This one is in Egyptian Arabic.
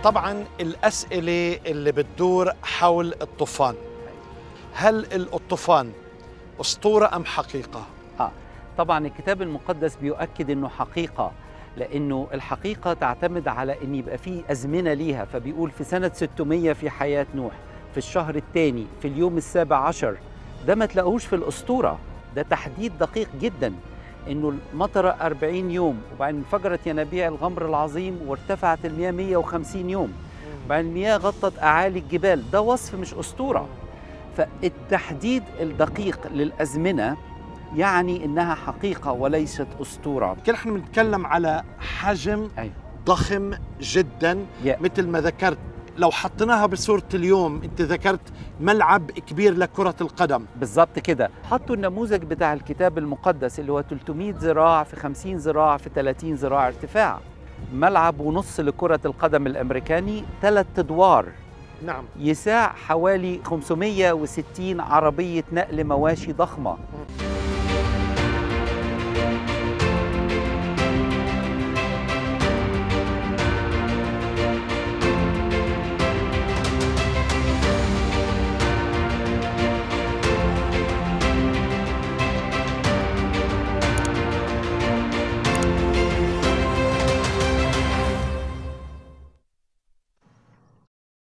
طبعا الأسئلة اللي بتدور حول الطوفان هل الطوفان أسطورة أم حقيقة؟ آه. طبعا الكتاب المقدس بيؤكد انه حقيقه لانه الحقيقه تعتمد على ان يبقى في ازمنه ليها فبيقول في سنه 600 في حياه نوح في الشهر الثاني في اليوم السابع عشر ده ما تلاقوش في الاسطوره ده تحديد دقيق جدا انه المطره 40 يوم وبعدين انفجرت ينابيع الغمر العظيم وارتفعت المياه 150 يوم بعدين المياه غطت اعالي الجبال ده وصف مش اسطوره فالتحديد الدقيق للازمنه يعني انها حقيقه وليست اسطوره كده احنا بنتكلم على حجم أيوة. ضخم جدا يا. مثل ما ذكرت لو حطيناها بصورة اليوم انت ذكرت ملعب كبير لكرة القدم بالظبط كده حطوا النموذج بتاع الكتاب المقدس اللي هو 300 ذراع في 50 ذراع في 30 ذراع ارتفاع ملعب ونص لكرة القدم الأمريكاني ثلاث أدوار نعم يساع حوالي 560 عربية نقل مواشي ضخمة